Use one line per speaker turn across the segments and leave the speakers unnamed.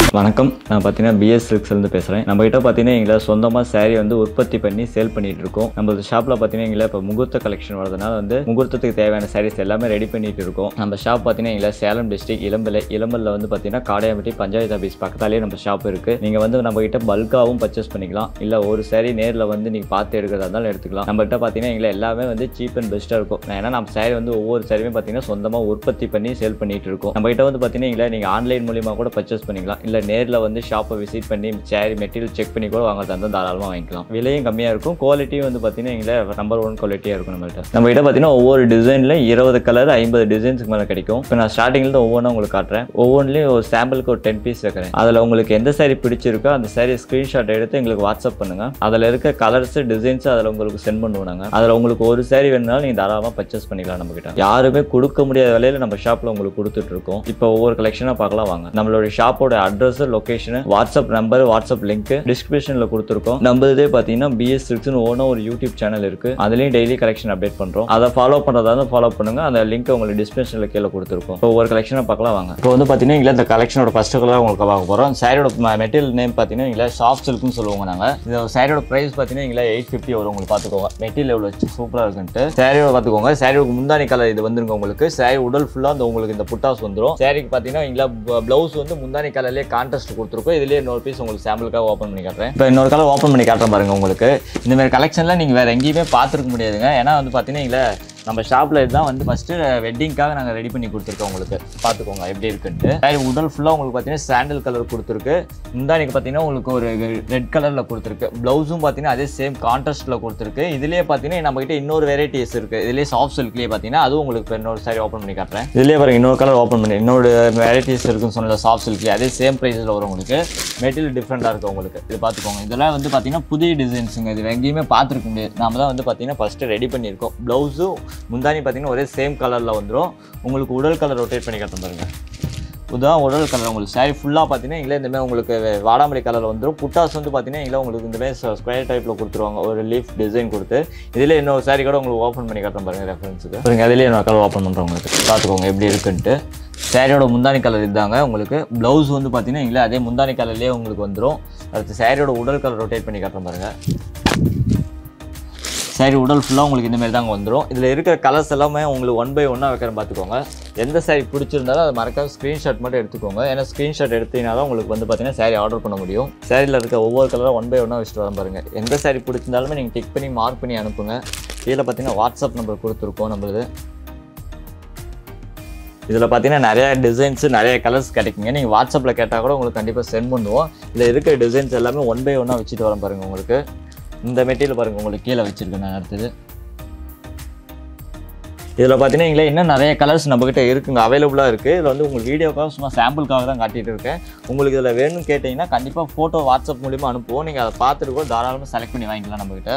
வணக்கம் நான் பார்த்தீங்கன்னா பிஎஸ் சில்க்ஸ்லேருந்து பேசுகிறேன் நம்ம கிட்ட பார்த்தீங்கன்னா எங்களை சொந்தமாக saree வந்து உற்பத்தி பண்ணி சேல் பண்ணிட்டு இருக்கோம் நம்ம ஷாப்பில் பார்த்தீங்கன்னா எங்களை இப்போ முகூர்த்த கலெக்ஷன் வரதுனால வந்து முகூர்த்தத்துக்கு தேவையான sarees எல்லாமே ரெடி பண்ணிட்டு இருக்கோம் நம்ம ஷாப் பார்த்தீங்கன்னா எங்களை சேலம் டிஸ்ட்ரிக்ட் இளம்பிள்ளை இளம்பல்ல வந்து பார்த்தீங்கன்னா காடையாம்பட்டி பஞ்சாயத்து ஆஃபீஸ் பக்கத்தாலேயே நம்ம ஷாப் இருக்குது நீங்கள் வந்து நம்ம கிட்ட பல்காகவும் பர்ச்சேஸ் பண்ணிக்கலாம் இல்லை ஒரு saree நேரில் வந்து நீங்கள் பார்த்து எடுக்கிறதா இருந்தாலும் எடுத்துக்கலாம் நம்ம கிட்ட பார்த்தீங்கன்னா எங்களை எல்லாமே வந்து சீப் அண்ட் பெஸ்ட்டாக இருக்கும் ஏன்னா நம்ம saree வந்து ஒவ்வொரு சாரியுமே பார்த்தீங்கன்னா சொந்தமாக உற்பத்தி பண்ணி சேல் பண்ணிட்டு இருக்கோம் நம்ம கிட்ட வந்து பார்த்தீங்கன்னா எங்களை நீங்கள் ஆன்லைன் மூலியமாக கூட பர்ச்சேஸ் பண்ணிக்கலாம் இல்லை நேரில் வந்து ஷாப்பை விசிட் பண்ணி சேரி மெட்டீரியல் செக் பண்ணி கூட வாங்குறதா இருந்தால் தாராளமாக வாங்கிக்கலாம் விலையும் கம்மியாக இருக்கும் குவாலிட்டியும் வந்து பார்த்தீங்கன்னா எங்களை நம்பர் ஒன் குவாலிட்டியாக இருக்கும் நம்மள்ட்ட நம்ம கிட்ட பார்த்தீங்கன்னா ஒவ்வொரு டிசைனில் இருபது கலர் ஐம்பது டிசைன்ஸ்க்கு மேலே கிடைக்கும் இப்போ நான் ஸ்டார்டிங்கில் தான் ஒவ்வொன்றும் உங்களுக்கு காட்டுறேன் ஒவ்வொன்றிலையும் ஒரு சாம்பிளுக்கு ஒரு டென் பீஸ் வைக்கிறேன் அதில் உங்களுக்கு எந்த saree பிடிச்சிருக்கோ அந்த saree ஸ்க்ரீன்ஷாட் எடுத்து எங்களுக்கு வாட்ஸ்அப் பண்ணுங்க அதில் இருக்க கலர்ஸ் டிசைன்ஸ் அதில் உங்களுக்கு சென்ட் பண்ணுவோம் நாங்கள் அதில் உங்களுக்கு ஒரு saree வேணுனாலும் நீங்கள் தாராளமாக பர்ச்சேஸ் பண்ணிக்கலாம் நம்ம கிட்ட யாருமே கொடுக்க முடியாத விலையில நம்ம ஷாப்பில் உங்களுக்கு கொடுத்துட்டு இருக்கோம் இப்போ ஒவ்வொரு கலெக்ஷனாக பார்க்கலாம் வாங்க நம்மளோட ஷாப்போட address location WhatsApp number WhatsApp link டிஸ்கிரிப்ஷனில் கொடுத்துருக்கோம் நம்ம இதே பார்த்தீங்கன்னா பிஎஸ் சிக்ஸ்னு ஓன ஒரு யூடியூப் சேனல் இருக்கு அதுலேயும் டெய்லி கலெக்ஷன் அப்டேட் பண்ணுறோம் அதை ஃபாலோ பண்ணுறதா இருந்தால் ஃபாலோ பண்ணுங்க அந்த லிங்க் உங்களுக்கு டிஸ்கிரிப்ஷனில் கீழே கொடுத்துருக்கோம் இப்போ ஒவ்வொரு கலெக்ஷனாக பார்க்கலாம் வாங்க இப்போ வந்து பார்த்தீங்கன்னா இங்கே இந்த கலெக்ஷனோட ஃபர்ஸ்ட் கலர் உங்களுக்கு பார்க்க போகிறோம் சாரியோட மெட்டீரியல் நேம் பார்த்தீங்கன்னா இங்கே சாஃப்ட் சில்க்னு சொல்லுவாங்க நாங்கள் இந்த சாரியோட ப்ரைஸ் பார்த்தீங்கன்னா இங்கே எயிட் ஃபிஃப்டி வரும் உங்களுக்கு பார்த்துக்கோங்க மெட்டீரியல் எவ்வளோ சூப்பராக இருக்குன்ட்டு சாரியோட பார்த்துக்கோங்க சாரியோட முந்தானி கலர் இது வந்துருங்க உங்களுக்கு சாரி உடல் ஃபுல்லாக அந்த உங்களுக்கு இந்த புட்டாஸ் வந்துடும் சாரிக்கு பார்த்தீங்கன்னா இங்கே ப்ளவுஸ் வந்து முந்தானி கலர்லேயே கான்ட்ராஸ்ட் கொடுத்துருக்கோம் இதுலேயே இன்னொரு பீஸ் உங்களுக்கு சாம்பிளுக்காக ஓப்பன் பண்ணி காட்டுறேன் இப்போ இன்னொரு கலர் ஓப்பன் பண்ணி காட்டுறேன் பாருங்க உங்களுக்கு இந்த மாதிரி கலெக்ஷன்லாம் நீங்கள் வேறு எங்கேயுமே பார்த்துருக்க முடியாதுங்க ஏன்னா வந்து பார்த்தீங்கன்னா இங்கே நம்ம ஷாப்பில் இதுதான் வந்து ஃபஸ்ட்டு வெட்டிங்காக நாங்கள் ரெடி பண்ணி கொடுத்துருக்கோம் உங்களுக்கு பார்த்துக்கோங்க எப்படி இருக்குன்ட்டு சாரி உடல் ஃபுல்லாக உங்களுக்கு பார்த்தீங்கன்னா சாண்டல் கலர் கொடுத்துருக்கு முந்தானிக்கு பார்த்தீங்கன்னா உங்களுக்கு ஒரு ரெட் கலரில் கொடுத்துருக்கு ப்ளவுஸும் பார்த்தீங்கன்னா அதே சேம் கான்ட்ராஸ்ட்டில் கொடுத்துருக்கு இதுலேயே பார்த்தீங்கன்னா நம்மகிட்ட இன்னொரு வெரைட்டிஸ் இருக்குது இதுலேயே சாஃப்ட் சில்க்லேயே பார்த்தீங்கன்னா அதுவும் உங்களுக்கு இப்போ இன்னொரு சாரி ஓப்பன் பண்ணி காட்டுறேன் இதுலேயே பாருங்க இன்னொரு கலர் ஓப்பன் பண்ணி இன்னொரு வெரைட்டிஸ் இருக்குன்னு சொன்னல சாஃப்ட் சில்க்லேயே அதே சேம் ப்ரைஸில் வரும் உங்களுக்கு மெட்டீரியல் டிஃப்ரெண்ட்டாக இருக்கும் உங்களுக்கு இது பார்த்துக்கோங்க இதெல்லாம் வந்து பார்த்தீங்கன்னா புதிய டிசைன்ஸுங்க இது எங்கேயுமே பார்த்துருக்க முடியாது நாம தான் வந்து பார்த்தீங்கன்னா ஃபஸ்ட்டு ரெடி பண்ணியிருக்கோம் ப்ளவுஸும் முந்தானி பார்த்தீங்கன்னா ஒரே சேம் கலரில் வந்துடும் உங்களுக்கு உடல் கலர் ரொட்டேட் பண்ணி காட்டுறேன் பாருங்க இதுதான் உடல் கலர் உங்களுக்கு சாரி ஃபுல்லாக பார்த்தீங்கன்னா இங்கே இந்த மாதிரி உங்களுக்கு வாடாமல்லி கலரில் வந்துடும் புட்டாஸ் வந்து பார்த்தீங்கன்னா இங்கே உங்களுக்கு இந்த மாதிரி ஸ்கொயர் டைப்பில் கொடுத்துருவாங்க ஒரு லீஃப் டிசைன் கொடுத்து இதில் இன்னொரு சாரி கூட உங்களுக்கு ஓப்பன் பண்ணி காட்டுறேன் பாருங்க ரெஃபரன்ஸுக்கு பாருங்க அதிலே இன்னொரு கலர் ஓப்பன் பண்ணுறோம் உங்களுக்கு பார்த்துக்கோங்க எப்படி இருக்குன்ட்டு சாரியோட முந்தானி கலர் இதுதாங்க உங்களுக்கு ப்ளவுஸ் வந்து பார்த்தீங்கன்னா இங்கே அதே முந்தானி கலர்லேயே உங்களுக்கு வந்துடும் அடுத்து சாரியோட உடல் கலர் ரொட்டேட் பண்ணி காட்டுறேன் பாருங்க சாரி உடல் ஃபுல்லாக உங்களுக்கு இந்த மாதிரி தாங்க வந்துடும் இதில் இருக்கிற கலர்ஸ் எல்லாமே உங்களுக்கு ஒன் பை ஒன்னாக வைக்கிறேன் பார்த்துக்கோங்க எந்த சாரி பிடிச்சிருந்தாலும் அதை மறக்காம ஸ்க்ரீன்ஷாட் மட்டும் எடுத்துக்கோங்க ஏன்னா ஸ்க்ரீன்ஷாட் எடுத்தீங்கன்னா தான் உங்களுக்கு வந்து பார்த்தீங்கன்னா சாரி ஆர்டர் பண்ண முடியும் சாரியில் இருக்க ஒவ்வொரு கலரும் ஒன் பை ஒன்னாக வச்சுட்டு வரேன் பாருங்கள் எந்த சாரி பிடிச்சிருந்தாலுமே நீங்கள் டிக் பண்ணி மார்க் பண்ணி அனுப்புங்க கீழே பார்த்தீங்கன்னா வாட்ஸ்அப் நம்பர் கொடுத்துருக்கோம் நம்மளுது இதில் பார்த்தீங்கன்னா நிறைய டிசைன்ஸ் நிறைய கலர்ஸ் கிடைக்குங்க நீங்கள் வாட்ஸ்அப்பில் கேட்டால் கூட உங்களுக்கு கண்டிப்பாக சென்ட் பண்ணுவோம் இதில் இருக்கிற டிசைன்ஸ் எல்லாமே ஒன் பை ஒன்னாக வச்சுட்டு வரேன் பாருங்கள் உங்களுக்கு இந்த மெட்டீரியல் பாருங்கள் உங்களுக்கு கீழே வச்சுருக்கேன் நான் அடுத்தது இதில் பார்த்தீங்கன்னா இங்கே இன்னும் நிறைய கலர்ஸ் நம்மக்கிட்ட இருக்குங்க அவைலபிளாக இருக்குது இதில் வந்து உங்களுக்கு வீடியோக்காக சும்மா சாம்பிளுக்காக தான் காட்டிகிட்டு இருக்கேன் உங்களுக்கு இதில் வேணும்னு கேட்டிங்கன்னா கண்டிப்பாக ஃபோட்டோ வாட்ஸ்அப் மூலிமா அனுப்புவோம் நீங்கள் அதை பார்த்துட்டு கூட தாராளமாக செலக்ட் பண்ணி வாங்கிக்கலாம் நம்மக்கிட்ட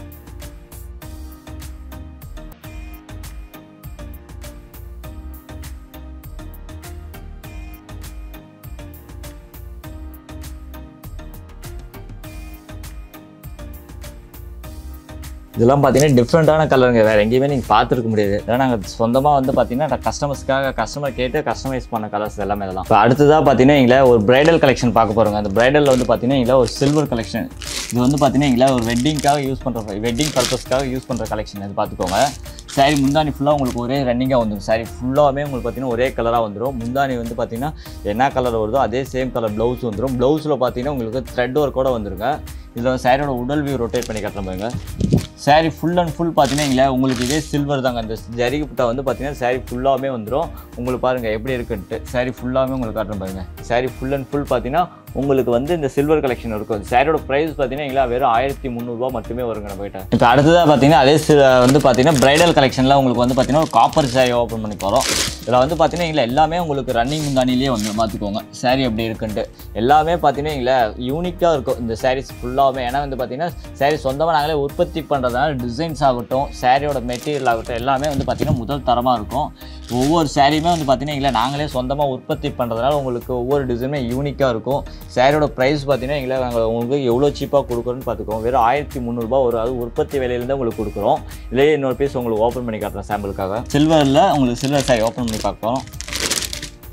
இதெல்லாம் பார்த்தீங்கன்னா டிஃப்ரெண்ட்டான கலருங்க வேறு எங்கேயுமே நீங்கள் பார்த்துருக்க முடியாது ஏன்னா நாங்கள் சொந்தமாக வந்து பார்த்தீங்கன்னா கஸ்டமர்ஸ்க்காக கஸ்டமர் கேட்டு கஸ்டமைஸ் பண்ண கலர்ஸ் எல்லாமே இதெல்லாம் இப்போ அடுத்ததாக பார்த்தீங்கன்னா இங்கே ஒரு பிரைடல் கலெக்ஷன் பார்க்க போகிறோங்க அந்த பிரைடலில் வந்து பார்த்தீங்கன்னா இங்கே ஒரு சில்வர் கலெக்ஷன் இது வந்து பார்த்தீங்கன்னா இங்கே ஒரு வெட்டிங்காக யூஸ் பண்ணுற வெட்டிங் பர்பஸ்க்காக யூஸ் பண்ணுற கலெக்ஷன் இது பார்த்துக்கோங்க சாரி முந்தானி ஃபுல்லாக உங்களுக்கு ஒரே ரன்னிங்காக வந்துடும் சாரி ஃபுல்லாகவே உங்களுக்கு பார்த்தீங்கன்னா ஒரே கலராக வந்துடும் முந்தானி வந்து பார்த்தீங்கன்னா என்ன கலர் வருதோ அதே சேம் கலர் ப்ளவுஸ் வந்துடும் ப்ளவுஸில் பார்த்தீங்கன்னா உங்களுக்கு த்ரெட் ஒர்க்கோட வந்துருங்க இதில் சாரியோட உடல் வியூ ரொட்டேட் பண்ணி காட்டுறேன் பாருங்க சாரி ஃபுல் அண்ட் ஃபுல் பார்த்தீங்கன்னா இங்கே உங்களுக்கு இதே சில்வர் தாங்க அந்த ஜரிகை புட்டா வந்து பார்த்தீங்கன்னா சாரி ஃபுல்லாகவே வந்துடும் உங்களுக்கு பாருங்கள் எப்படி இருக்குன்ட்டு சாரி ஃபுல்லாகவே உங்களுக்கு காட்டுறேன் பாருங்க சாரி ஃபுல் அண்ட் ஃபுல் பார்த்தீங்கன்னா உங்களுக்கு வந்து இந்த சில்வர் கலெக்ஷன் இருக்கும் சாரியோட ப்ரைஸ் பார்த்தீங்கன்னா இங்கே வெறும் ஆயிரத்தி முந்நூறுரூவா மட்டுமே வருங்க நம்ம கிட்ட இப்போ அடுத்ததாக பார்த்தீங்கன்னா அதே சி- வந்து பார்த்தீங்கன்னா பிரைடல் கலெக்ஷனில் உங்களுக்கு வந்து பார்த்தீங்கன்னா ஒரு காப்பர் சாரி ஓப்பன் பண்ணி போகிறோம் இதில் வந்து பார்த்தீங்கன்னா இங்கே எல்லாமே உங்களுக்கு ரன்னிங் முந்தானிலேயே வந்து பார்த்துக்கோங்க சாரி எப்படி இருக்குன்ட்டு எல்லாமே பார்த்தீங்கன்னா இங்கே யூனிக்காக இருக்கும் இந்த சாரீஸ் ஃபுல்லாகவே ஏன்னா வந்து பார்த்தீங்கன்னா சாரி சொந்தமாக நாங்களே உற்பத்தி பண்ணுறதுனால டிசைன்ஸ் ஆகட்டும் சாரியோட மெட்டீரியல் ஆகட்டும் எல்லாமே வந்து பார்த்தீங்கன்னா முதல் தரமாக இருக்கும் ஒவ்வொரு சாரியுமே வந்து பார்த்தீங்கன்னா இல்லை நாங்களே சொந்தமாக உற்பத்தி பண்ணுறதுனால உங்களுக்கு ஒவ்வொரு டிசைனுமே யூனிக்காக இருக்கும் சாரியோட ப்ரைஸ் பார்த்தீங்கன்னா எங்களை நாங்கள் உங்களுக்கு எவ்வளோ சீப்பாக கொடுக்குறோன்னு பார்த்துக்கோங்க வெறும் ஆயிரத்தி முந்நூறுபா ஒரு அது உற்பத்தி விலையிலேருந்து உங்களுக்கு கொடுக்குறோம் இதுலேயே இன்னொரு பீஸ் உங்களுக்கு ஓப்பன் பண்ணி காட்டுறேன் சாம்பிளுக்காக சில்வரில் உங்களுக்கு சில்வர் சாரி ஓப்பன் பண்ணி பார்க்குறோம்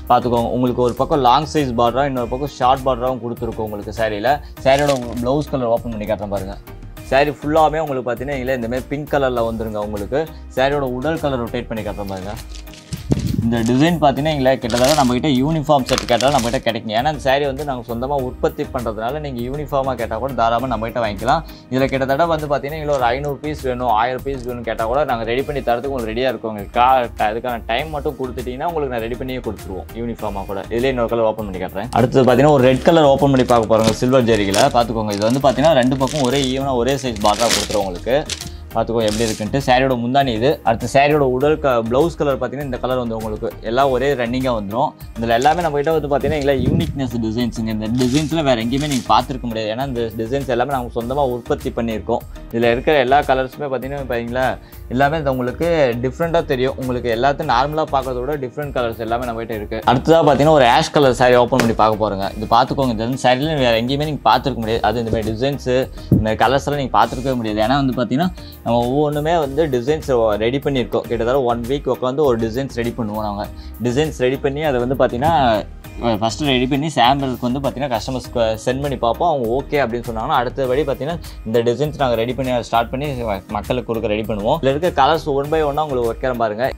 பார்த்துக்கோங்க உங்களுக்கு ஒரு பக்கம் லாங் சைஸ் பார்டராக இன்னொரு பக்கம் ஷார்ட் பார்டராகவும் கொடுத்துருக்கோம் உங்களுக்கு சாரியில் சாரியோட ப்ளவுஸ் கலர் ஓப்பன் பண்ணி காட்டுறேன் பாருங்கள் சாரி ஃபுல்லாகவே உங்களுக்கு பார்த்தீங்கன்னா இல்லை இந்த மாதிரி பிங்க் கலரில் வந்துருங்க உங்களுக்கு சாரியோட உடல் கலர் ரொட்டேட் பண்ணி காட்டுறேன் பாருங்க இந்த டிசைன் பார்த்தீங்கன்னா எங்களை கிட்டத்தட்ட நம்மகிட்ட யூனிஃபார்ம் செட் கேட்டாலும் நம்மகிட்ட கிடைக்கும் ஏன்னா இந்த saree வந்து நாங்கள் சொந்தமாக உற்பத்தி பண்ணுறதுனால நீங்கள் யூனிஃபார்மாக கேட்டால் கூட தாராளமாக நம்மகிட்ட வாங்கிக்கலாம் இதில் கிட்டத்தட்ட வந்து பார்த்தீங்கன்னா எங்களை ஒரு ஐநூறு பீஸ் வேணும் ஆயிரம் பீஸ் வேணும்னு கேட்டால் கூட நாங்கள் ரெடி பண்ணி தரதுக்கு உங்களுக்கு ரெடியாக இருக்கும் உங்களுக்கு கா அதுக்கான டைம் மட்டும் கொடுத்துட்டீங்கன்னா உங்களுக்கு நான் ரெடி பண்ணியே கொடுத்துருவோம் யூனிஃபார்மாக கூட இதிலே இன்னொரு கலர் ஓப்பன் பண்ணி காட்டுறேன் அடுத்தது பார்த்தீங்கன்னா ஒரு ரெட் கலர் ஓப்பன் பண்ணி பார்க்க போகிறோங்க சில்வர் ஜெரிகில் பார்த்துக்கோங்க இது வந்து பார்த்தீங்கன்னா ரெண்டு பக்கம் ஒரே ஈவனாக ஒரே சைஸ் பார்டராக கொடுத்துரும் உங்களுக்கு பார்த்துக்கோ எப்படி இருக்குன்ட்டு சாரியோட முந்தானி இது அடுத்து சாரியோட உடல் க ப்ளவுஸ் கலர் பார்த்தீங்கன்னா இந்த கலர் வந்து உங்களுக்கு எல்லாம் ஒரே ரன்னிங்காக வந்துடும் இதில் எல்லாமே நம்ம கிட்ட வந்து பார்த்தீங்கன்னா எல்லாம் யூனிக்னஸ் டிசைன்ஸுங்க இந்த டிசைன்ஸில் வேறு எங்கேயுமே நீங்கள் பார்த்துருக்க முடியாது ஏன்னா இந்த டிசைன்ஸ் எல்லாமே நாங்கள் சொந்தமாக உற்பத்தி பண்ணியிருக்கோம் இதில் இருக்கிற எல்லா கலர்ஸுமே பார்த்தீங்கன்னா பார்த்தீங்களா எல்லாமே இந்த உங்களுக்கு டிஃப்ரெண்ட்டாக தெரியும் உங்களுக்கு எல்லாத்தையும் நார்மலாக பார்க்கறத விட டிஃப்ரெண்ட் கலர்ஸ் எல்லாமே நம்ம கிட்ட இருக்குது அடுத்ததாக பார்த்தீங்கன்னா ஒரு ஆஷ் கலர் saree ஓப்பன் பண்ணி பார்க்க போகிறோங்க இது பார்த்துக்கோங்க இது வந்து சாரியில் வேறு எங்கேயுமே நீங்கள் பார்த்துருக்க முடியாது அது இந்த மாதிரி டிசைன்ஸு இந்த மாதிரி கலர்ஸ் எல்லாம் நீங்கள் பார்த்துருக்கவே முடியாது ஏன்னா வந்து பார்த்தீங்கன்னா நம்ம ஒவ்வொன்றுமே வந்து டிசைன்ஸ் ரெடி பண்ணியிருக்கோம் கிட்டத்தட்ட ஒன் வீக் உட்காந்து ஒரு டிசைன்ஸ் ரெடி பண்ணுவோம் நாங்கள் டிசைன்ஸ் ரெடி பண்ணி அதை வந்து பார்த்தீங்கன்னா ஃபஸ்ட்டு ரெடி பண்ணி சாம்பிளுக்கு வந்து பார்த்தீங்கன்னா கஸ்டமர்ஸ்க்கு சென்ட் பண்ணி பார்ப்போம் அவங்க ஓகே அப்படின்னு சொன்னாங்கன்னா அடுத்தபடி பார்த்தீங்கன்னா இந்த டிசைன்ஸ் நாங்கள் ரெடி பண்ணி ஸ்டார்ட் பண்ணி மக்களுக்கு கொடுக்க ரெடி பண்ணுவோம் இதில் இருக்க கலர்ஸ் ஒன் பை ஒன்னாக உங்களுக்கு வைக்கிறேன் பாருங்க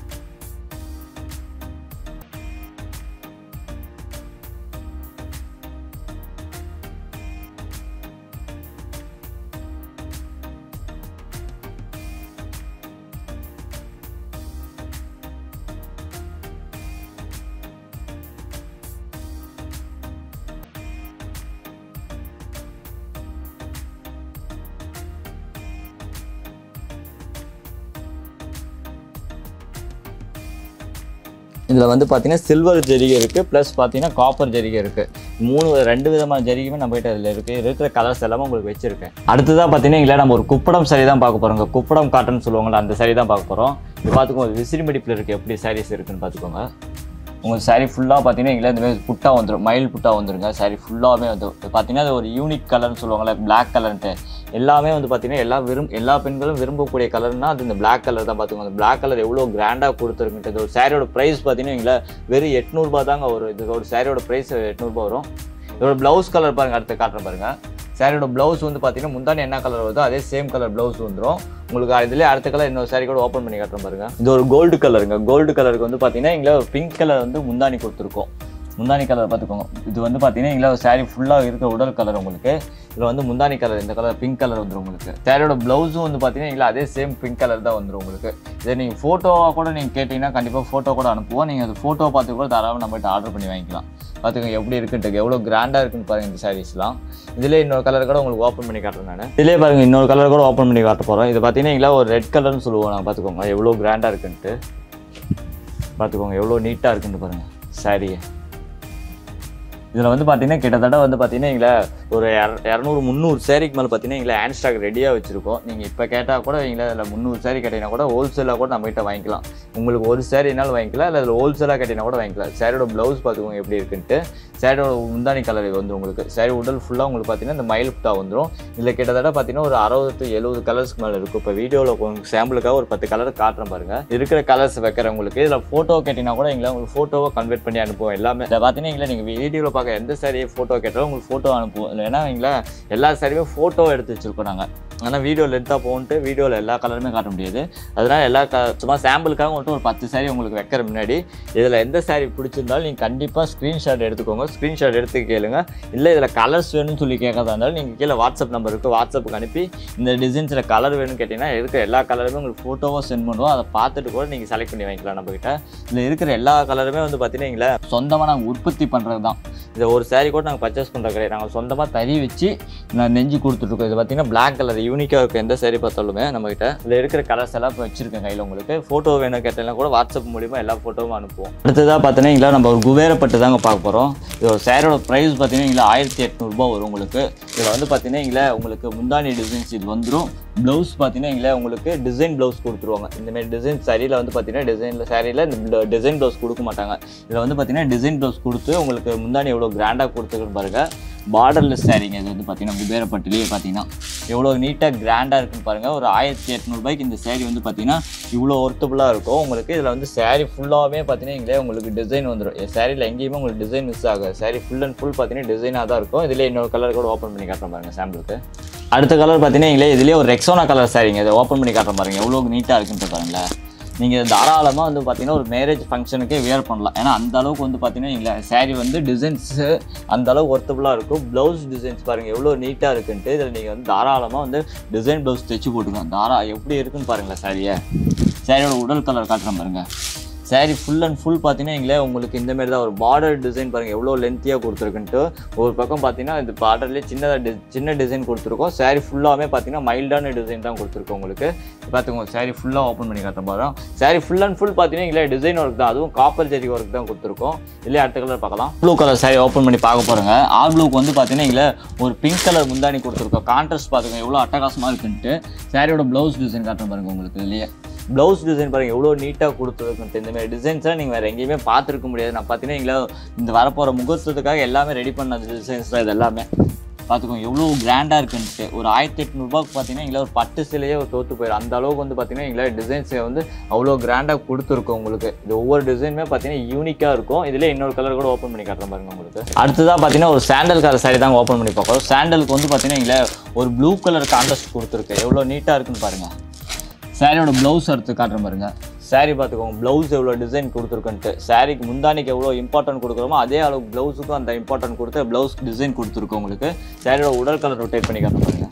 இதில் வந்து பார்த்தீங்கன்னா சில்வர் ஜரிகை இருக்குது ப்ளஸ் பார்த்தீங்கன்னா காப்பர் ஜரிகை இருக்குது மூணு ரெண்டு விதமான ஜரிகையுமே நம்ம கிட்ட இதில் இருக்குது இருக்கிற கலர்ஸ் எல்லாமே உங்களுக்கு வச்சிருக்கேன் அடுத்ததாக பார்த்தீங்கன்னா இல்லை நம்ம ஒரு குப்படம் சரி தான் பார்க்க போகிறோங்க குப்படம் காட்டன் சொல்லுவாங்கள்ல அந்த சரி தான் பார்க்க போகிறோம் இது பார்த்துக்கோங்க விசிறி மடிப்பில் இருக்குது எப்படி சாரீஸ் இருக்குன்னு பார்த்துக்கோங்க உங்கள் saree ஃபுல்லாக பார்த்தீங்கன்னா எங்களை இந்த மாதிரி புட்டா வந்துடும் மயில் புட்டா வந்துருங்க saree ஃபுல்லாகவே வந்து இது பார்த்தீங்கன்னா அது ஒரு யூனிக் கலர்னு சொல்லுவாங்கல்ல Black கலர்ன்ட்டு எல்லாமே வந்து பார்த்தீங்கன்னா எல்லா விரும் எல்லா பெண்களும் விரும்பக்கூடிய கலர்னா அது இந்த Black கலர் தான் பார்த்துக்கோங்க அந்த Black கலர் எவ்வளோ கிராண்டாக கொடுத்துருக்குன்ட்டு இது ஒரு சாரியோட ப்ரைஸ் பார்த்தீங்கன்னா எங்களை வெறும் எட்நூறுபா தாங்க வரும் இதோட சாரியோட ப்ரைஸ் எட்நூறுபா வரும் இதோட ப்ளவுஸ் கலர் பாருங்க அடுத்து காட்டுறேன் பாருங்க சாரியோட ப்ளவுஸ் வந்து பார்த்தீங்கன்னா முந்தானி என்ன கலர் வருதோ அதே சேம் கலர் ப்ளவுஸ் வந்துடும் உங்களுக்கு இதுலேயே அடுத்த கலர் இன்னொரு சாரி கூட ஓப்பன் பண்ணி காட்டுறேன் பாருங்க இது ஒரு கோல்டு கலருங்க கோல்டு கலருக்கு வந்து பார்த்தீங்கன்னா எங்களை பிங்க் கலர் வந்து முந்தானி கொடுத்துருக்கோம் முந்தானி கலர் பார்த்துக்கோங்க இது வந்து பார்த்தீங்கன்னா எங்களை சாரி ஃபுல்லாக இருக்கிற உடல் கலர் உங்களுக்கு இதில் வந்து முந்தானி கலர் இந்த கலர் பிங்க் கலர் வந்துடும் உங்களுக்கு சாரியோட ப்ளவுஸும் வந்து பார்த்தீங்கன்னா எங்களை அதே சேம் பிங்க் கலர் தான் வந்துடும் உங்களுக்கு இதை நீங்கள் ஃபோட்டோவாக கூட நீங்கள் கேட்டிங்கன்னா கண்டிப்பாக ஃபோட்டோ கூட அனுப்புவோம் நீங்கள் அந்த ஃபோட்டோ பார்த்து கூட தாராளமாக நம்மகிட்ட ஆர்டர் பண்ணி வாங்கிக்கலாம் பார்த்துக்கோங்க எப்படி இருக்குன்ட்டு எவ்வளோ கிராண்டாக இருக்குன்னு பாருங்க இந்த சாரீஸ்லாம் இதிலே இன்னொரு கலர் கூட உங்களுக்கு ஓப்பன் பண்ணி காட்டுறேன் நான் இதிலே பாருங்க இன்னொரு கலர் கூட ஓப்பன் பண்ணி காட்ட போகிறோம் இது பார்த்தீங்கன்னா எங்களை ஒரு ரெட் கலர்னு சொல்லுவோம் நாங்கள் பார்த்துக்கோங்க எவ்வளோ கிராண்டாக இருக்குன்ட்டு பார்த்துக்கோங்க எவ்வளோ நீட்டாக இருக்குன்ட்டு பாருங்கள் சாரியை இதில் வந்து பார்த்தீங்கன்னா கிட்டத்தட்ட வந்து பார்த்தீங்கன்னா எங்களை ஒரு இர- இரநூறு முந்நூறு சேரீக்கு மேலே பார்த்தீங்கன்னா எங்களை ஹேண்ட் ஸ்டாக் ரெடியாக வச்சுருக்கோம் நீங்கள் இப்போ கேட்டால் கூட எங்களை அதில் முந்நூறு சேரீ கேட்டிங்கன்னா கூட ஹோல்சேலாக கூட நம்மகிட்ட வாங்கிக்கலாம் உங்களுக்கு ஒரு சேரீனாலும் வாங்கிக்கலாம் இல்லை அதில் ஹோல்சேலாக கேட்டிங்கன்னா கூட வாங்கிக்கலாம் சேரியோட ப்ளவுஸ் பார்த்துக்கோங்க எப்படி இருக்குன்ட்டு சேரியோட முந்தானி கலர் வந்து உங்களுக்கு சேரீ உடல் ஃபுல்லாக உங்களுக்கு பார்த்தீங்கன்னா இந்த மயில் புட்டா வந்துடும் இதில் கிட்டத்தட்ட பார்த்தீங்கன்னா ஒரு அறுபது எழுபது கலர்ஸ்க்கு மேலே இருக்கும் இப்போ வீடியோவில் உங்களுக்கு சாம்பிளுக்காக ஒரு பத்து கலர் காட்டுறேன் பாருங்க இருக்கிற கலர்ஸ் வைக்கிறவங்களுக்கு இதில் ஃபோட்டோ கேட்டிங்கன்னா கூட எங்களை உங்களுக்கு ஃபோட்டோவை கன்வெர்ட் பண்ணி அனுப்புவோம் எல்லாமே இதை பார்த்தீங்கன்னா எங்களை நீங்கள் வீடியோவில் பார்க்க எந்த சாரியை ஃபோட்டோ கேட்டாலும் உங்களுக்கு ஃபோட்டோ அனுப்புவோம் இல்லை ஏன்னா எங்களை எல்லா சாரியுமே ஃபோட்டோ எடுத்து வச்சிருக்கோம் நாங்கள் ஆனால் வீடியோவில் எடுத்தால் போன்ட்டு வீடியோவில் எல்லா கலருமே காட்ட முடியாது அதனால் எல்லா க சும்மா சாம்பிளுக்காக மட்டும் ஒரு பத்து சாரி உங்களுக்கு வைக்கிற முன்னாடி இதில் எந்த சாரி பிடிச்சிருந்தாலும் நீங்கள் கண்டிப்பாக ஸ்க்ரீன்ஷாட் எடுத்துக்கோங்க ஸ்க்ரீன்ஷாட் எடுத்து கேளுங்க இல்லை இதில் கலர்ஸ் வேணும்னு சொல்லி கேட்கறதா இருந்தாலும் நீங்கள் கீழே வாட்ஸ்அப் நம்பர் இருக்குது வாட்ஸ்அப்புக்கு அனுப்பி இந்த டிசைன்ஸில் கலர் வேணும்னு கேட்டிங்கன்னா இருக்கிற எல்லா கலருமே உங்களுக்கு ஃபோட்டோவாக சென்ட் பண்ணுவோம் அதை பார்த்துட்டு கூட நீங்கள் செலக்ட் பண்ணி வாங்கிக்கலாம் நம்மக்கிட்ட இதில் இருக்கிற எல்லா கலருமே வந்து பார்த்தீங்கன்னா எங்களை சொந்தமாக நாங்கள் உற்பத்தி பண்ணுறது தான் இதை ஒரு saree கூட நாங்கள் பர்ச்சேஸ் பண்ணுறது கிடையாது நாங்கள் சொந்தமாக தறி வச்சு நான் நெஞ்சு கொடுத்துட்ருக்கோம் இது பார்த்தீங்கன்னா பிளாக் கலர் யூனிக்காக இருக்கும் எந்த saree பார்த்தாலுமே நம்மகிட்ட இதில் இருக்கிற கலர்ஸ் எல்லாம் இப்போ வச்சிருக்கேன் கையில் உங்களுக்கு ஃபோட்டோ வேணும் கேட்டீங்கன்னா கூட வாட்ஸ்அப் மூலியமாக எல்லா ஃபோட்டோவும் அனுப்புவோம் அடுத்ததாக பார்த்தீங்கன்னா நம்ம ஒரு குபேரப்பட்டு தாங்க பார்க்க போகிறோம் இது ஒரு சேரோட ப்ரைஸ் பார்த்தீங்கன்னா இங்கே ஆயிரத்தி எட்நூறுபா வரும் உங்களுக்கு இதில் வந்து பார்த்தீங்கன்னா இங்கே உங்களுக்கு முந்தானி டிசைன்ஸ் இது வந்துடும் ப்ளவுஸ் பார்த்தீங்கன்னா இங்கே உங்களுக்கு டிசைன் ப்ளவுஸ் கொடுத்துருவாங்க இந்த மாதிரி டிசைன் சாரியில் வந்து பார்த்தீங்கன்னா டிசைனில் சாரியில் இந்த டிசைன் ப்ளவுஸ் கொடுக்க மாட்டாங்க இதில் வந்து பார்த்தீங்கன்னா டிசைன் ப்ளவுஸ் கொடுத்து உங்களுக்கு முந்தானி எவ்வளோ கிராண்டாக கொடுத்துருக்குன்னு பாருங்க பார்டர்லெஸ் சாரீங்க இது வந்து பார்த்தீங்கன்னா குபேரப்பட்டிலேயே பார்த்தீங்கன்னா எவ்வளோ நீட்டாக கிராண்டாக இருக்குன்னு பாருங்கள் ஒரு ஆயிரத்தி எட்நூறுபாய்க்கு இந்த saree வந்து பார்த்தீங்கன்னா இவ்வளோ ஒர்த்தபுளாக இருக்கும் உங்களுக்கு இதில் வந்து saree ஃபுல்லாகவே பார்த்தீங்கன்னா இங்களே உங்களுக்கு டிசைன் வந்துடும் சாரியில் எங்கேயுமே உங்களுக்கு டிசைன் மிஸ் ஆகாது saree ஃபுல் அண்ட் ஃபுல் பார்த்தீங்கன்னா டிசைனாக தான் இருக்கும் இதில் இன்னொரு கலர் கூட ஓப்பன் பண்ணி காட்டுறேன் பாருங்க சாம்பிளுக்கு அடுத்த கலர் பார்த்தீங்கன்னா இங்களே இதுலேயே ஒரு ரெக்ஸோனா கலர் சாரிங்க இதை ஓப்பன் பண்ணி காட்டுறேன் பாருங்க எவ்வளோ நீட்டாக இருக்குன்ட்டு பாருங்களேன் நீங்கள் தாராளமாக வந்து பார்த்தீங்கன்னா ஒரு மேரேஜ் ஃபங்க்ஷனுக்கே வியர் பண்ணலாம் ஏன்னா அந்த அளவுக்கு வந்து பார்த்தீங்கன்னா இல்லை saree வந்து டிசைன்ஸு அந்த அளவுக்கு ஒர்த்தபுளாக இருக்கும் ப்ளவுஸ் டிசைன்ஸ் பாருங்கள் எவ்வளோ நீட்டாக இருக்குன்ட்டு இதில் நீங்கள் வந்து தாராளமாக வந்து டிசைன் ப்ளவுஸ் தைச்சு போட்டுக்கலாம் தாரா எப்படி இருக்குன்னு பாருங்களேன் சாரியை சாரியோட உடல் கலர் காட்டுறேன் பாருங்கள் saree ஃபுல் அண்ட் ஃபுல் பார்த்தீங்கன்னா எங்களே உங்களுக்கு இந்த மாதிரி தான் ஒரு பார்டர் டிசைன் பாருங்கள் எவ்வளோ லென்த்தியாக கொடுத்துருக்குன்ட்டு ஒரு பக்கம் பார்த்தீங்கன்னா இந்த பார்டர்லேயே சின்னதாக டி சின்ன டிசைன் கொடுத்துருக்கோம் saree ஃபுல்லாகவே பார்த்தீங்கன்னா மைல்டான டிசைன் தான் கொடுத்துருக்கோம் உங்களுக்கு பார்த்துக்கோங்க saree ஃபுல்லாக ஓப்பன் பண்ணி காட்டுற பாருங்க saree ஃபுல் அண்ட் ஃபுல் பார்த்தீங்கன்னா எங்களே டிசைன் ஒர்க் தான் அதுவும் காப்பர் ஜெரி ஒர்க் தான் கொடுத்துருக்கோம் இல்லையா அடுத்த கலர் பார்க்கலாம் ப்ளூ கலர் saree ஓப்பன் பண்ணி பார்க்க போகிறோங்க ஆல் ப்ளூக்கு வந்து பார்த்தீங்கன்னா எங்களை ஒரு பிங்க் கலர் முந்தாணி கொடுத்துருக்கோம் கான்ட்ராஸ்ட் பார்த்துக்கோங்க எவ்வளோ அட்டகாசமாக இருக்குன்ட்டு சாரியோட ப்ளவுஸ் டிசைன் காட்டுறேன் பாருங்க உங்களுக்கு இல்லையே ப்ளவுஸ் டிசைன் பாருங்க எவ்வளோ நீட்டாக கொடுத்துருக்குன்ட்டு இந்த மாதிரி டிசைன்ஸ்லாம் நீங்கள் வேறு எங்கேயுமே பார்த்துருக்க முடியாது நான் பார்த்தீங்கன்னா எங்களை இந்த வரப்போகிற முகூர்த்தத்துக்காக எல்லாமே ரெடி பண்ண டிசைன்ஸ் தான் இது எல்லாமே பார்த்துக்கோங்க எவ்வளோ கிராண்டாக இருக்குன்ட்டு ஒரு ஆயிரத்தி எட்நூறுபாக்கு பார்த்தீங்கன்னா எங்களை ஒரு பட்டு சிலையே ஒரு தோற்று போயிடும் அந்த அளவுக்கு வந்து பார்த்தீங்கன்னா எங்களை டிசைன்ஸை வந்து அவ்வளோ கிராண்டாக கொடுத்துருக்கோம் உங்களுக்கு இது ஒவ்வொரு டிசைனுமே பார்த்தீங்கன்னா யூனிக்காக இருக்கும் இதில் இன்னொரு கலர் கூட ஓப்பன் பண்ணி காட்டுறேன் பாருங்க உங்களுக்கு அடுத்ததாக பார்த்தீங்கன்னா ஒரு சாண்டல் கலர் சாரி தான் ஓப்பன் பண்ணி பார்க்குறோம் சாண்டலுக்கு வந்து பார்த்தீங்கன்னா எங்களை ஒரு ப்ளூ கலர் கான்ட்ராஸ்ட் கொடுத்துருக்கு எவ்வளோ நீட்டாக இருக்குன்னு பாருங்கள் சாரியோட ப்ளவுஸ் எடுத்து காட்டுறேன் பாருங்க சாரி பார்த்துக்கோங்க ப்ளவுஸ் எவ்வளோ டிசைன் கொடுத்துருக்குன்ட்டு சாரிக்கு முந்தானிக்கு எவ்வளோ இம்பார்ட்டன்ட் கொடுக்குறோமோ அதே அளவுக்கு ப்ளவுஸுக்கும் அந்த இம்பார்ட்டன்ட் கொடுத்து ப்ளவுஸ் டிசைன் கொடுத்துருக்கோம் உங்களுக்கு சாரியோட உடல் கலர் ரொட்டேட் பண்ணி காட்டுறேன் பாருங்க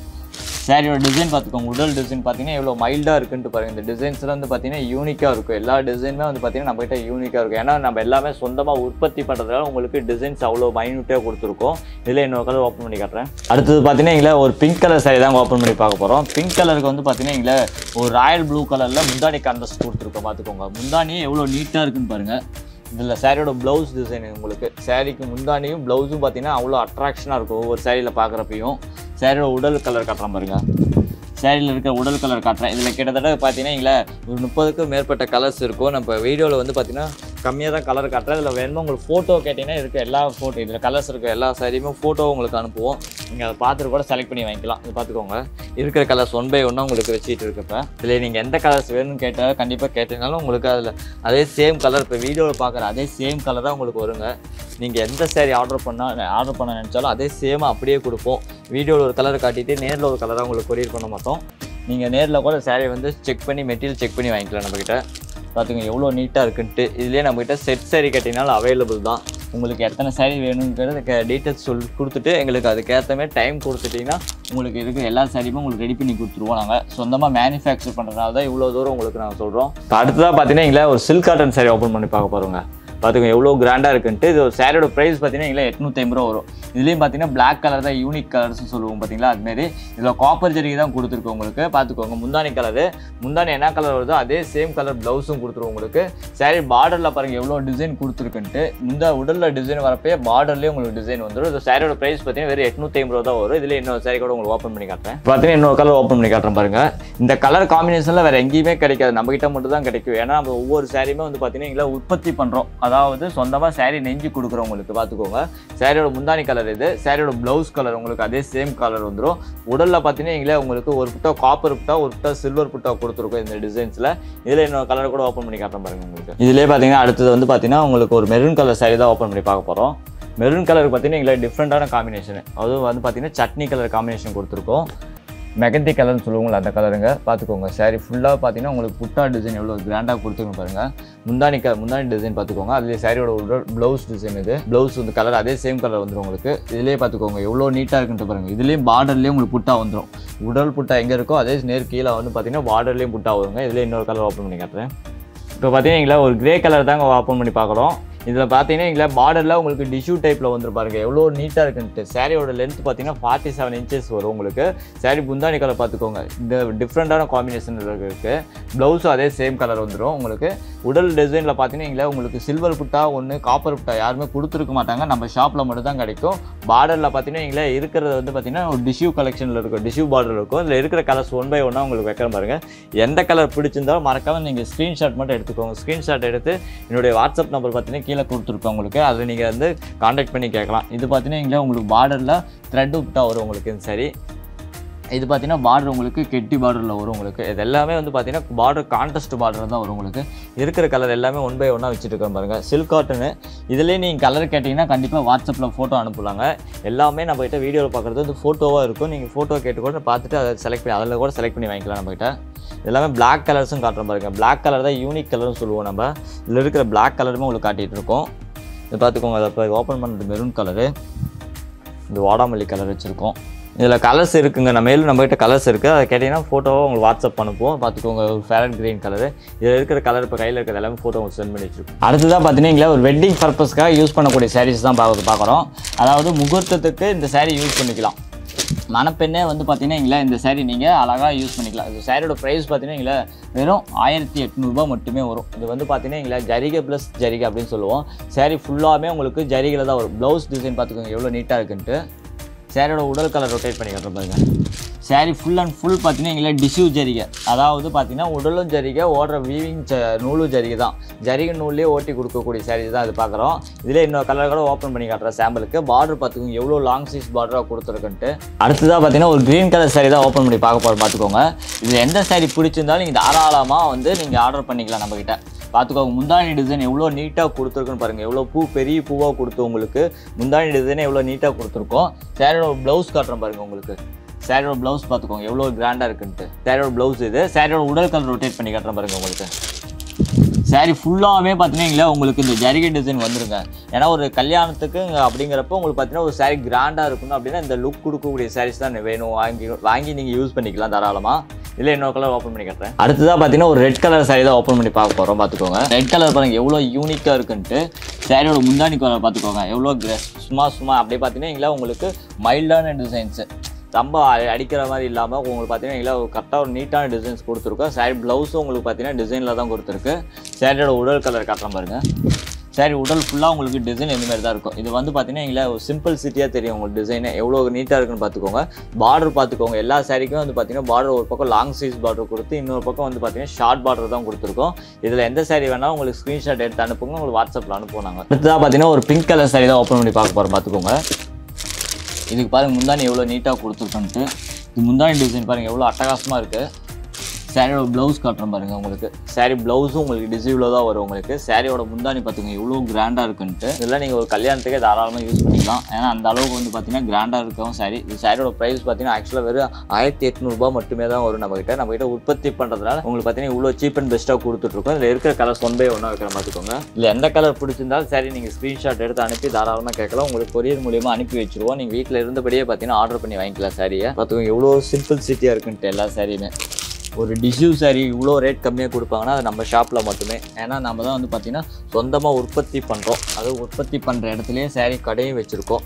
சாரியோட டிசைன் பார்த்துக்கோங்க உடல் டிசைன் பார்த்தீங்கன்னா எவ்வளோ மைல்டாக இருக்குன்ட்டு பாருங்க இந்த டிசைன்ஸ்லாம் வந்து பார்த்தீங்கன்னா யூனிக்காக இருக்கும் எல்லா டிசைனுமே வந்து பார்த்தீங்கன்னா நம்ம கிட்ட யூனிக்காக இருக்கும் ஏன்னா நம்ம எல்லாமே சொந்தமாக உற்பத்தி பண்ணுறதுனால உங்களுக்கு டிசைன்ஸ் அவ்வளோ மைன்யூட்டாக கொடுத்துருக்கோம் இதில் இன்னொரு கலர் ஓப்பன் பண்ணி காட்டுறேன் அடுத்தது பார்த்தீங்கன்னா எங்களை ஒரு பிங்க் கலர் சாரி தான் ஓப்பன் பண்ணி பார்க்க போகிறோம் பிங்க் கலருக்கு வந்து பார்த்தீங்கன்னா எங்களை ஒரு ராயல் ப்ளூ கலரில் முந்தானி கான்ட்ராஸ்ட் கொடுத்துருக்கோம் பார்த்துக்கோங்க முந்தானி எவ்வளோ நீட்டாக இருக்குன்னு பாருங்கள் இதில் சாரியோட ப்ளவுஸ் டிசைன் உங்களுக்கு சாரிக்கு முந்தானியும் ப்ளவுஸும் பார்த்தீங்கன்னா அவ்வளோ அட்ராக்ஷனாக இருக்கும் ஒவ்வொரு சாரியில் பார்க்குறப்பையும் சாரியோட உடல் கலர் காட்டுறேன் பாருங்க சாரியில் இருக்கிற உடல் கலர் காட்டுறேன் இதில் கிட்டத்தட்ட பார்த்தீங்கன்னா இதில் ஒரு முப்பதுக்கும் மேற்பட்ட கலர்ஸ் இருக்கும் நம்ம வீடியோவில் வந்து பார்த்தீங்கன்னா கம்மியாக தான் கலர் காட்டுறேன் இதில் வேணுமோ உங்களுக்கு ஃபோட்டோ கேட்டிங்கன்னா இருக்க எல்லா ஃபோட்டோ இதில் கலர்ஸ் இருக்க எல்லா சாரியுமே ஃபோட்டோ உங்களுக்கு அனுப்புவோம் நீங்கள் அதை பார்த்துட்டு கூட செலக்ட் பண்ணி வாங்கிக்கலாம் இது பார்த்துக்கோங்க இருக்கிற கலர்ஸ் ஒன் பை ஒன்னாக உங்களுக்கு வச்சுட்டு இருக்கப்ப இதில் நீங்கள் எந்த கலர்ஸ் வேணும்னு கேட்டால் கண்டிப்பாக கேட்டீங்கனாலும் உங்களுக்கு அதில் அதே சேம் கலர் இப்போ வீடியோவில் பார்க்குற அதே சேம் கலர் தான் உங்களுக்கு வருங்க நீங்கள் எந்த சேரீ ஆர்டர் பண்ணால் ஆர்டர் பண்ண நினச்சாலும் அதே சேமாக அப்படியே கொடுப்போம் வீடியோவில் ஒரு கலர் காட்டிட்டு நேரில் ஒரு கலராக உங்களுக்கு கொரியர் பண்ண மாட்டோம் நீங்கள் நேரில் கூட சேரீ வந்து செக் பண்ணி மெட்டீரியல் செக் பண்ணி வாங்கிக்கலாம் நம்மக்கிட்ட பார்த்துங்க எவ்வளோ நீட்டாக இருக்குன்ட்டு இதுலேயே நம்மக்கிட்ட செட் saree கேட்டிங்கனாலும் அவைலபிள் தான் உங்களுக்கு எத்தனை saree வேணுங்கிறது டீட்டெயில்ஸ் சொல்லி கொடுத்துட்டு எங்களுக்கு அதுக்கேற்ற மாதிரி டைம் கொடுத்துட்டிங்கன்னா உங்களுக்கு இருக்கிற எல்லா சாரியுமே உங்களுக்கு ரெடி பண்ணி கொடுத்துருவோம் நாங்கள் சொந்தமாக மேனுஃபேக்சர் பண்ணுறதுனால தான் இவ்வளோ தூரம் உங்களுக்கு நாங்கள் சொல்கிறோம் அடுத்ததாக பார்த்தீங்கன்னா எங்களை ஒரு சில்க் காட்டன் saree ஓப்பன் பண்ணி பார்க்க போகிறோங்க பார்த்துக்கோங்க எவ்வளோ கிராண்டாக இருக்குன்ட்டு இது ஒரு சாரியோட ப்ரைஸ் பார்த்தீங்கன்னா இல்லை எட்நூற்றி ஐம்பது ரூபா வரும் இதுலேயும் பார்த்தீங்கன்னா Black கலர் தான் யூனிக் கலர்ஸ்னு சொல்லுவோம் பார்த்தீங்களா அதுமாரி இதில் காப்பர் ஜெரிகை தான் கொடுத்துருக்கு உங்களுக்கு பார்த்துக்கோங்க முந்தானி கலரு முந்தானி என்ன கலர் வருதோ அதே சேம் கலர் ப்ளவுஸும் கொடுத்துருவோம் உங்களுக்கு சாரி பார்டரில் பாருங்கள் எவ்வளோ டிசைன் கொடுத்துருக்குன்ட்டு இந்த உடலில் டிசைன் வரப்பே பார்டர்லேயே உங்களுக்கு டிசைன் வந்துடும் இந்த சாரியோட ப்ரைஸ் பார்த்தீங்கன்னா வெறும் எட்நூற்றி ஐம்பது ரூபா தான் வரும் இதில் இன்னொரு சாரி கூட உங்களுக்கு ஓப்பன் பண்ணி காட்டுறேன் பார்த்தீங்கன்னா இன்னொரு கலர் ஓப்பன் பண்ணி காட்டுறேன் பாருங்க இந்த கலர் காம்பினேஷனில் வேறு எங்கேயுமே கிடைக்காது நம்ம கிட்ட மட்டும் தான் கிடைக்கும் ஏன்னா நம்ம ஒவ்வொரு சாரியுமே வந்து பார்த்தீங்கன்னா எங்களை உற்பத்தி பண்ணுறோம் அதாவது சொந்தமாக சாரி நெஞ்சு கொடுக்குறோம் உங்களுக்கு பார்த்துக்கோங்க சாரியோட முந்தானி கலர் இது சாரியோட ப்ளவுஸ் கலர் உங்களுக்கு அதே சேம் கலர் வந்துடும் உடலில் பார்த்தீங்கன்னா எங்களே உங்களுக்கு ஒரு புட்டா காப்பர் புட்டா ஒரு புட்டா சில்வர் புட்டா கொடுத்துருக்கோம் இந்த டிசைன்ஸில் இதில் இன்னொரு கலர் கூட ஓப்பன் பண்ணி காட்டுறேன் பாருங்க உங்களுக்கு இதிலே பார்த்தீங்கன்னா அடுத்தது வந்து பார்த்தீங்கன்னா உங்களுக்கு ஒரு மெரூன் கலர் சாரி தான் ஓப்பன் பண்ணி பார்க்க போகிறோம் மெரூன் கலருக்கு பார்த்தீங்கன்னா எங்களை டிஃப்ரெண்ட்டான காம்பினேஷன் அதுவும் வந்து பார்த்தீங்கன்னா சட்னி கலர் காம்பினேஷன் கொடுத்துருக்கோம் மெகந்தி கலர்னு சொல்லுவாங்களா அந்த கலருங்க பார்த்துக்கோங்க சாரி ஃபுல்லாக பார்த்தீங்கன்னா உங்களுக்கு புட்டா டிசைன் எவ்வளோ கிராண்டாக கொடுத்துருங்க பாருங்கள் முந்தானி க முந்தானி டிசைன் பார்த்துக்கோங்க அதுலேயே சாரியோட உடல் ப்ளவுஸ் டிசைன் இது ப்ளவுஸ் வந்து கலர் அதே சேம் கலர் வந்துடும் உங்களுக்கு இதுலேயே பார்த்துக்கோங்க எவ்வளோ நீட்டாக இருக்குன்ட்டு பாருங்கள் இதுலேயும் பார்டர்லேயே உங்களுக்கு புட்டா வந்துடும் உடல் புட்டா எங்கே இருக்கோ அதே நேர் கீழே வந்து பார்த்தீங்கன்னா பார்டர்லேயும் புட்டா வருங்க இதில் இன்னொரு கலர் ஓப்பன் பண்ணி காட்டுறேன் இப்போ பார்த்தீங்கன்னா ஒரு கிரே கலர் தாங்க ஓப்பன் பண்ணி பார்க்குறோம் இதில் பார்த்தீங்கன்னா இங்கே பார்டரில் உங்களுக்கு டிஷ்யூ டைப்பில் வந்துரு பாருங்க எவ்வளோ நீட்டாக இருக்குன்ட்டு சாரியோட லென்த் பார்த்தீங்கன்னா ஃபார்ட்டி செவன் இன்ச்சஸ் வரும் உங்களுக்கு சாரி புந்தானி கலர் பார்த்துக்கோங்க இந்த டிஃப்ரெண்ட்டான காம்பினேஷன் இருக்குது ப்ளவுஸும் அதே சேம் கலர் வந்துடும் உங்களுக்கு உடல் டிசைனில் பார்த்தீங்கன்னா இங்கே உங்களுக்கு சில்வர் புட்டா ஒன்று காப்பர் புட்டா யாருமே கொடுத்துருக்க மாட்டாங்க நம்ம ஷாப்பில் மட்டும் தான் கிடைக்கும் பார்டரில் பார்த்தீங்கன்னா இங்கே இருக்கிறது வந்து பார்த்தீங்கன்னா ஒரு டிஷ்யூ கலெக்ஷனில் இருக்கும் டிஷ்யூ பார்டர் இருக்கும் இதில் இருக்கிற கலர்ஸ் ஒன் பை ஒன்னாக உங்களுக்கு வைக்கிறேன் பாருங்க எந்த கலர் பிடிச்சிருந்தாலும் மறக்காம நீங்கள் ஸ்க்ரீன்ஷாட் மட்டும் எடுத்துக்கோங்க ஸ்க்ரீன்ஷாட் எடுத்து என்னுடைய வாட்ஸ்அப் நம்பர் பார்த்தீங்கன்னா கீழே கீழே கொடுத்துருக்கோம் உங்களுக்கு அதில் நீங்கள் வந்து காண்டாக்ட் பண்ணி கேட்கலாம் இது பார்த்தீங்கன்னா உங்களுக்கு பார்டரில் த்ரெட் விட்டா வரும் உங்களுக்கு இந்த saree இது பார்த்தீங்கன்னா பார்டர் உங்களுக்கு கெட்டி பார்டரில் வரும் உங்களுக்கு இது எல்லாமே வந்து பார்த்தீங்கன்னா பார்டர் கான்ட்ராஸ்ட் பார்டர் தான் வரும் உங்களுக்கு இருக்கிற கலர் எல்லாமே ஒன் பை ஒன்னாக வச்சுருக்கோம் பாருங்கள் சில்க் காட்டனு இதுலேயே நீங்கள் கலர் கேட்டிங்கன்னா கண்டிப்பாக வாட்ஸ்அப்பில் ஃபோட்டோ அனுப்பலாங்க எல்லாமே நம்ம கிட்ட வீடியோவில் பார்க்குறது வந்து ஃபோட்டோவாக இருக்கும் நீங்கள் ஃபோட்டோ கேட்டு கூட பார்த்துட்டு அதை செலக்ட் பண்ணி அதில் கூட செலக்ட் பண்ணி வாங்கிக்கலாம் நம்மகிட்ட எல்லாமே Black கலர்ஸும் காட்டுறோம் பாருங்க Black கலர் தான் யூனிக் கலர்னு சொல்லுவோம் நம்ம இதில் இருக்கிற Black கலருமே உங்களுக்கு காட்டிகிட்டு இருக்கோம் இது பார்த்துக்கோங்க அதை இப்போ ஓப்பன் பண்ணுறது மெரூன் கலரு இந்த வாடாமல்லி கலர் வச்சுருக்கோம் இதில் கலர்ஸ் இருக்குங்க நம்ம மேலும் நம்மகிட்ட கலர்ஸ் இருக்குது அதை கேட்டிங்கன்னா ஃபோட்டோவை உங்களுக்கு வாட்ஸ்அப் அனுப்புவோம் பார்த்துக்கோங்க ஒரு ஃபேரட் கிரீன் கலர் இதில் இருக்கிற கலர் இப்போ கையில் இருக்கிறது எல்லாமே ஃபோட்டோ உங்களுக்கு சென்ட் பண்ணி வச்சிருக்கோம் அடுத்ததாக பார்த்தீங்கன்னா ஒரு வெட்டிங் பர்பஸ்க்காக யூஸ் பண்ணக்கூடிய சாரீஸ் தான் பார்க்க பார்க்குறோம் அதாவது முகூர்த்தத்துக்கு இந்த saree யூஸ் பண்ணிக்கலாம் மணப்பெண்ணே வந்து பார்த்தீங்கன்னா இங்களே இந்த saree நீங்கள் அழகாக யூஸ் பண்ணிக்கலாம் இந்த சாரியோட ப்ரைஸ் பார்த்தீங்கன்னா இங்களே வெறும் ஆயிரத்தி எட்நூறுபா மட்டுமே வரும் இது வந்து பார்த்தீங்கன்னா இங்களே ஜரிகை ப்ளஸ் ஜரிகை அப்படின்னு சொல்லுவோம் saree ஃபுல்லாகவே உங்களுக்கு ஜரிகையில் தான் வரும் ப்ளவுஸ் டிசைன் பார்த்துக்கோங்க எவ்வளோ நீட்டாக இருக்குன்ட்டு சேரோட உடல் கலர் ரொட்டேட் பண்ணி காட்டுறேன் பாருங்க saree ஃபுல் அண்ட் ஃபுல் பார்த்தீங்கன்னா எங்களை டிஷ்யூ ஜரிகை அதாவது பார்த்தீங்கன்னா உடலும் ஜரிகை ஓடுற வீவிங் நூலும் ஜரிகை தான் ஜரிகை நூல்லே ஓட்டி கொடுக்கக்கூடிய saree தான் இது பார்க்குறோம் இதில் இன்னொரு கலர் கூட ஓப்பன் பண்ணி காட்டுறேன் சாம்பிளுக்கு பார்டர் பார்த்துக்கோங்க எவ்வளோ லாங் சைஸ் பார்டராக கொடுத்துருக்குன்ட்டு அடுத்ததாக பார்த்தீங்கன்னா ஒரு க்ரீன் கலர் saree தான் ஓப்பன் பண்ணி பார்க்க போகிறோம் பார்த்துக்கோங்க இது எந்த saree பிடிச்சிருந்தாலும் நீங்கள் தாராளமாக வந்து நீங்கள் ஆர்டர் பண்ணிக்கலாம் நம்மக்கிட்ட பார்த்துக்கோங்க முந்தானி டிசைன் எவ்வளோ நீட்டாக கொடுத்துருக்குன்னு பாருங்கள் எவ்வளோ பூ பெரிய பூவாக கொடுத்து உங்களுக்கு முந்தானி டிசைனை எவ்வளோ நீட்டாக கொடுத்துருக்கோம் சேரோட ப்ளவுஸ் காட்டுறேன் பாருங்கள் உங்களுக்கு சேரோட ப்ளவுஸ் பார்த்துக்கோங்க எவ்வளோ கிராண்டாக இருக்குன்ட்டு சேரோட ப்ளவுஸ் இது சேரோட உடல் கலர் ரொட்டேட் பண்ணி காட்டுறேன் பாருங்கள் உங்களுக்கு saree ஃபுல்லாகவே பார்த்தீங்கன்னா உங்களுக்கு இந்த ஜரிகை டிசைன் வந்துருங்க ஏன்னா ஒரு கல்யாணத்துக்கு அப்படிங்கிறப்போ உங்களுக்கு பார்த்தீங்கன்னா ஒரு saree கிராண்டாக இருக்கணும் அப்படின்னா இந்த லுக் கொடுக்கக்கூடிய sarees தான் வேணும் வாங்கி வாங்கி நீங்கள் யூஸ் பண்ணிக்கலாம் தாராளமாக இல்லை இன்னொரு கலர் ஓப்பன் பண்ணி காட்டுறேன் அடுத்ததாக பார்த்தீங்கன்னா ஒரு ரெட் கலர் saree தான் ஓப்பன் பண்ணி பார்க்க போகிறோம் பார்த்துக்கோங்க ரெட் கலர் பாருங்க எவ்வளோ யூனிக்காக இருக்குன்ட்டு சாரியோட முந்தானி கலர் பார்த்துக்கோங்க எவ்வளோ சும்மா சும்மா அப்படியே பார்த்தீங்கன்னா உங்களுக்கு மைல்டான டிசைன்ஸு ரொம்ப அ- அடிக்கிற மாதிரி இல்லாமல் உங்களுக்கு பார்த்தீங்கன்னா கரெக்டாக ஒரு நீட்டான டிசைன்ஸ் கொடுத்துருக்கோம் சாரி ப்ளவுஸும் உங்களுக்கு பார்த்தீங்கன்னா டிசைனில் தான் கொடுத்துருக்கு சாரியோட உடல் கலர் காட்டுறேன் பாருங்க சாரி உடல் ஃபுல்லாக உங்களுக்கு டிசைன் இந்த மாதிரி தான் இருக்கும் இது வந்து பார்த்தீங்கன்னா எங்களை ஒரு சிம்பிள் சிட்டியாக தெரியும் உங்களுக்கு டிசைனு எவ்வளோ நீட்டாக இருக்குன்னு பார்த்துக்கோங்க பார்டர் பார்த்துக்கோங்க எல்லா சாரிக்கும் வந்து பார்த்தீங்கன்னா பார்டர் ஒரு பக்கம் லாங் சைஸ் பார்டர் கொடுத்து இன்னொரு பக்கம் வந்து பார்த்தீங்கன்னா ஷார்ட் பார்டர் தான் கொடுத்துருக்கோம் இதில் எந்த சாரி வேணாலும் உங்களுக்கு ஸ்க்ரீன்ஷாட் எடுத்து அனுப்புங்க உங்களுக்கு வாட்ஸ்அப்பில் அனுப்புவோம் நாங்கள் அடுத்ததாக பார்த்தீங்கன்னா ஒரு பிங்க் கலர் சாரி தான் ஓப்பன் பண்ணி பார்க்க போகிறோம் பார்த்துக்கோங்க இதுக்கு பாருங்க முந்தானி எவ்வளோ நீட்டாக கொடுத்துருக்கோன்ட்டு இது முந்தானி டிசைன் பாருங்க எவ்வளோ அட்டகாசமாக இருக்குது சாரியோட ப்ளவுஸ் காட்டுறேன் பாருங்க உங்களுக்கு சாரி ப்ளவுஸும் உங்களுக்கு டிசைவில் தான் வரும் உங்களுக்கு சாரியோட முந்தானி பார்த்துங்க எவ்வளோ கிராண்டாக இருக்குன்ட்டு இதெல்லாம் நீங்கள் ஒரு கல்யாணத்துக்கே தாராளமாக யூஸ் பண்ணிக்கலாம் ஏன்னா அந்த அளவுக்கு வந்து பார்த்தீங்கன்னா கிராண்டாக இருக்கவும் சாரி இது சாரியோட ப்ரைஸ் பார்த்தீங்கன்னா ஆக்சுவலாக வெறும் ஆயிரத்தி எட்நூறுபா மட்டுமே தான் வரும் நம்மகிட்ட நம்மகிட்ட உற்பத்தி பண்ணுறதுனால உங்களுக்கு பார்த்தீங்கன்னா இவ்வளோ சீப் அண்ட் பெஸ்ட்டாக கொடுத்துட்ருக்கோம் இதில் இருக்கிற கலர்ஸ் ஒன் பை ஒன்றா வைக்கிற பார்த்துக்கோங்க இல்லை எந்த கலர் பிடிச்சிருந்தாலும் சரி நீங்கள் ஸ்க்ரீன்ஷாட் எடுத்து அனுப்பி தாராளமாக கேட்கலாம் உங்களுக்கு கொரியர் மூலியமாக அனுப்பி வச்சிருவோம் நீங்கள் வீட்டில் இருந்தபடியே பார்த்தீங்கன்னா ஆர்டர் பண்ணி வாங்கிக்கலாம் சாரியை பார்த்துக்கோங்க எவ்வளோ சிம்பிள் சிட்டியாக இருக்குன்ட்டு எல்லா சாரியுமே ஒரு டிஷ்யூ சாரி இவ்வளோ ரேட் கம்மியாக கொடுப்பாங்கன்னா அது நம்ம ஷாப்பில் மட்டுமே ஏன்னா நம்ம தான் வந்து பார்த்திங்கன்னா சொந்தமாக உற்பத்தி பண்ணுறோம் அது உற்பத்தி பண்ணுற இடத்துலையே சாரி கடையும் வச்சுருக்கோம்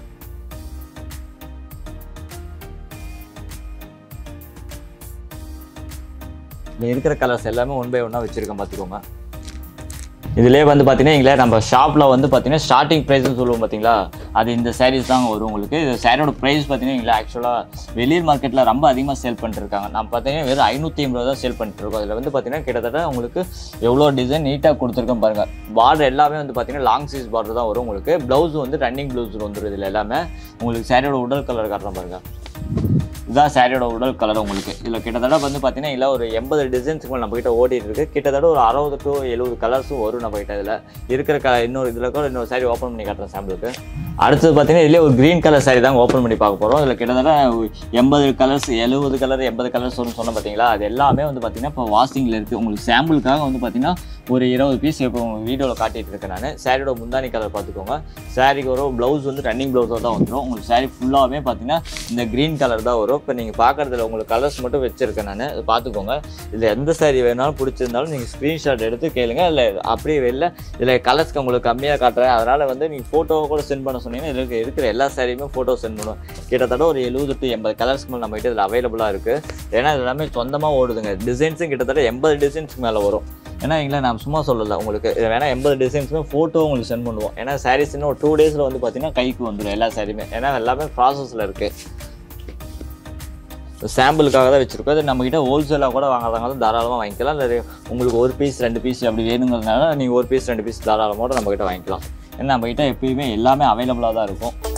இதில் இருக்கிற கலர்ஸ் எல்லாமே ஒன் பை ஒன்னாக வச்சுருக்கேன் பார்த்துக்கோங்க இதிலே வந்து பார்த்தீங்கன்னா எங்களை நம்ம ஷாப்பில் வந்து பார்த்தீங்கன்னா ஸ்டார்டிங் ப்ரைஸ்னு சொல்லுவோம் பார்த்தீங்களா அது இந்த சாரீஸ் தான் வரும் உங்களுக்கு இது சாரியோட ப்ரைஸ் பார்த்தீங்கன்னா எங்களை ஆக்சுவலாக வெளியூர் மார்க்கெட்டில் ரொம்ப அதிகமாக சேல் பண்ணிட்டுருக்காங்க நம்ம பார்த்தீங்கன்னா வெறும் ஐநூற்றி ஐம்பது தான் சேல் பண்ணிட்டு இருக்கோம் அதில் வந்து பார்த்தீங்கன்னா கிட்டத்தட்ட உங்களுக்கு எவ்வளோ டிசைன் நீட்டாக கொடுத்துருக்கோம் பாருங்கள் பார்டர் எல்லாமே வந்து பார்த்தீங்கன்னா லாங் சைஸ் பார்டர் தான் வரும் உங்களுக்கு ப்ளவுஸ் வந்து ரன்னிங் ப்ளவுஸ் வந்துடும் இதில் எல்லாமே உங்களுக்கு சாரியோட உடல் கலர் காட்டுறோம் பாருங்கள் இதுதான் சாரியோட உடல் கலர் உங்களுக்கு இதில் கிட்டத்தட்ட வந்து பார்த்தீங்கன்னா இல்லை ஒரு எண்பது டிசைன்ஸ் நம்ம கிட்ட ஓடிட்டு இருக்கு கிட்டத்தட்ட ஒரு அறுபது டு எழுபது கலர்ஸும் வரும் நம்ம கிட்ட இதில் இருக்கிற க இன்னொரு இதில் கூட இன்னொரு சாரி ஓப்பன் பண்ணி காட்டுறேன் சாம்பிளுக்கு அடுத்தது பார்த்தீங்கன்னா இதுலேயே ஒரு க்ரீன் கலர் சாரி தான் ஓப்பன் பண்ணி பார்க்க போகிறோம் இதில் கிட்டத்தட்ட எண்பது கலர்ஸ் எழுபது கலர் எண்பது கலர்ஸ் வரும்னு சொன்னோம் பார்த்தீங்களா அது எல்லாமே வந்து பார்த்தீங்கன்னா இப்போ வாஷிங்கில் இருக்குது உங்களுக்கு சாம்பிளுக்காக வந்து பார்த்தீங்கன்னா ஒரு இருபது பீஸ் இப்போ உங்கள் வீடியோவில் காட்டிட்டு இருக்கேன் நான் சாரியோட முந்தானி கலர் பார்த்துக்கோங்க சாரிக்கு வரும் ப்ளவுஸ் வந்து ரன்னிங் ப்ளவுஸாக தான் வந்துடும் உங்களுக்கு சாரி ஃபுல்லாகவே பார்த்தீங்கன்னா இந்த க்ரீன் கலர் தான் வரும் இப்போ நீங்கள் பார்க்குறதுல உங்களுக்கு கலர்ஸ் மட்டும் வச்சுருக்கேன் நான் இது பார்த்துக்கோங்க இதில் எந்த சாரி வேணாலும் பிடிச்சிருந்தாலும் நீங்கள் ஸ்க்ரீன்ஷாட் எடுத்து கேளுங்க இல்லை அப்படியே வெளில இதில் கலர்ஸ்க்கு உங்களுக்கு கம்மியாக காட்டுறேன் அதனால் வந்து நீங்கள் ஃபோட்டோவை கூட சென்ட் பண்ண சொன்னீங்கன்னா இதில் இருக்க- இருக்கிற எல்லா சாரியுமே ஃபோட்டோ சென்ட் பண்ணுவோம் கிட்டத்தட்ட ஒரு எழுபது டு எண்பது கலர்ஸ்க்கு மேலே நம்ம கிட்ட இதில் அவைலபிளாக இருக்குது ஏன்னா இது எல்லாமே சொந்தமாக ஓடுதுங்க டிசைன்ஸும் கிட்டத்தட்ட எண்பது டிசைன்ஸ்க்கு மேலே வரும் ஏன்னா எங்களை நான் சும்மா சொல்லலை உங்களுக்கு இது வேணால் எண்பது டிசைன்ஸுமே ஃபோட்டோ உங்களுக்கு சென்ட் பண்ணுவோம் ஏன்னா சாரீஸ் இன்னும் ஒரு டூ டேஸில் வந்து பார்த்தீங்கன்னா கைக்கு வந்துடும் எல்லா சாரியுமே ஏன்னா எல்லாமே ப்ராசஸில் இருக்குது சாம்பிளுக்காக தான் வச்சுருக்கோம் இது நம்மக்கிட்ட ஹோல்சேலாக கூட வாங்குறதாங்க தான் தாராளமாக வாங்கிக்கலாம் இல்லை உங்களுக்கு ஒரு பீஸ் ரெண்டு பீஸ் அப்படி வேணுங்கிறதுனால நீங்கள் ஒரு பீஸ் ரெண்டு பீஸ் தாராளமாக நம்மக்கிட்ட வாங்கிக்கலாம் ஏன்னா நம்மக்கிட்ட எப்பயுமே எல்லாமே அவைலபிளாக தான் இருக்கும்